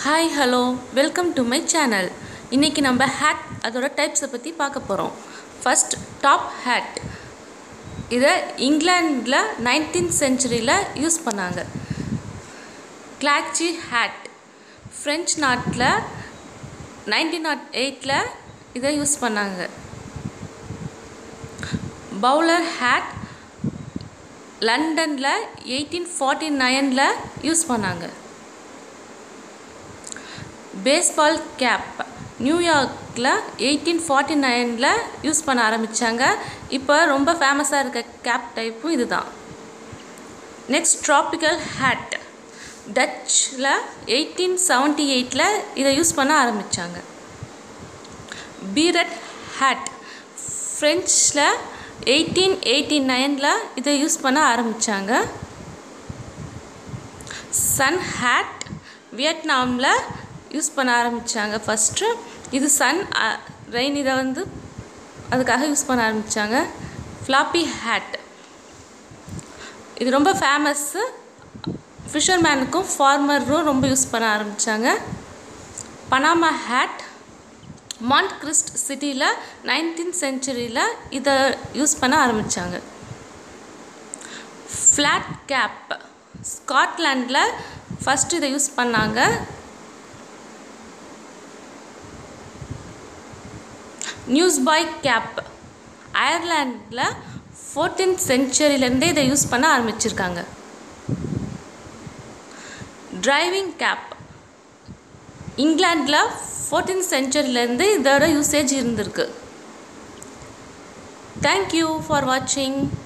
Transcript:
hi hello welcome to my channel இன்றைக்கி நம்ம had அதோட டைப்ஸை பற்றி பார்க்க போகிறோம் ஃபர்ஸ்ட் டாப் ஹேட் இதை இங்கிலாண்டில் நைன்டீன்த் செஞ்சுரியில் யூஸ் பண்ணாங்க கிளாச்சி ஹேட் ஃப்ரெஞ்ச் நாட்டில் நைன்டீன் நாட் எயிட்டில் இதை யூஸ் பண்ணாங்க பவுலர் ஹேட் லண்டனில் எயிட்டீன் ஃபார்ட்டி நைனில் யூஸ் பண்ணாங்க பேஸ்பால் கேப் நியூயார்க்கில் எயிட்டீன் ஃபார்ட்டி நைனில் யூஸ் பண்ண ஆரம்பித்தாங்க இப்போ ரொம்ப ஃபேமஸாக இருக்க கேப் டைப்பும் இதுதான் நெக்ஸ்ட் ட்ராபிக்கல் ஹேட் டச்சில் எயிட்டீன் செவன்ட்டி எயிட்டில் இதை யூஸ் பண்ண ஆரம்பித்தாங்க பீரட் ஹேட் ஃப்ரெஞ்சில் எயிட்டீன் எயிட்டி நைனில் இதை யூஸ் பண்ண ஆரம்பித்தாங்க சன் ஹேட் வியட்நாமில் யூஸ் பண்ண ஆரம்பித்தாங்க ஃபஸ்ட்டு இது சன் ரெயின் இதை வந்து அதுக்காக யூஸ் பண்ண ஆரம்பித்தாங்க ஃப்ளாப்பி ஹேட் இது ரொம்ப ஃபேமஸ்ஸு ஃபிஷர்மேனுக்கும் ஃபார்மரும் ரொம்ப யூஸ் பண்ண ஆரம்பித்தாங்க பனாமா ஹேட் மாண்ட் கிறிஸ்ட் சிட்டியில் நைன்டீன் சென்ச்சுரியில் இதை யூஸ் பண்ண ஆரம்பித்தாங்க ஃப்ளாட் கேப் ஸ்காட்லாண்டில் ஃபஸ்ட்டு இதை யூஸ் பண்ணாங்க நியூஸ் பாய் கேப் அயர்லாண்டில் ஃபோர்டீன்த் சென்ச்சுரியிலேருந்தே இதை யூஸ் பண்ண ஆரம்பிச்சிருக்காங்க டிரைவிங் கேப் இங்கிலாண்டில் ஃபோர்டீன்த் சென்ச்சுரியிலேருந்து இதோட யூசேஜ் இருந்திருக்கு தேங்க்யூ ஃபார் வாட்சிங்